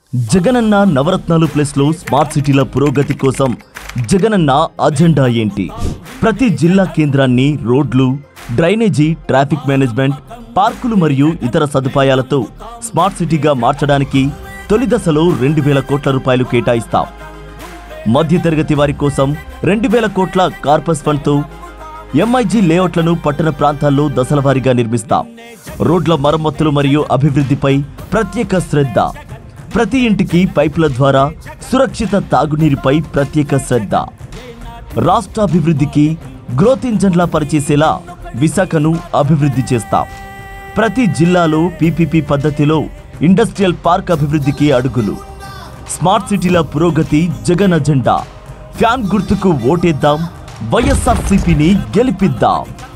జగనన్న నవరత్నాలు ప్లస్ లో స్మార్ట్ సిటీల పురోగతి కోసం జగనన్న అజెండా ఏంటి ప్రతి జిల్లా కేంద్రాన్ని రోడ్లు డ్రైనేజీ ట్రాఫిక్ మేనేజ్మెంట్ పార్కులు మరియు ఇతర సదుపాయాలతో స్మార్ట్ సిటీగా మార్చడానికి తొలి దశలో రెండు వేల కోట్ల రూపాయలు కేటాయిస్తాం మధ్యతరగతి వారి కోసం రెండు వేల కోట్ల కార్పస్ ఫండ్తో ఎంఐజీ లేఅవుట్లను పట్టణ ప్రాంతాల్లో దశలవారీగా నిర్మిస్తాం రోడ్ల మరమ్మతులు మరియు అభివృద్ధిపై ప్రత్యేక శ్రద్ధ ప్రతి ఇంటికి పైపుల ద్వారా సురక్షిత తాగునీరుపై ప్రత్యేక శ్రద్ధ రాష్ట్ర అభివృద్ధికి గ్రోత్ ఇంజన్లా పనిచేసేలా విశాఖను అభివృద్ధి చేస్తాం ప్రతి జిల్లాలో పీపీపీ పద్ధతిలో ఇండస్ట్రియల్ పార్క్ అభివృద్ధికి అడుగులు స్మార్ట్ సిటీల పురోగతి జగన్ అజెండా ఫ్యాన్ గుర్తుకు ఓటేద్దాం వైఎస్ఆర్సీపీని గెలిపిద్దాం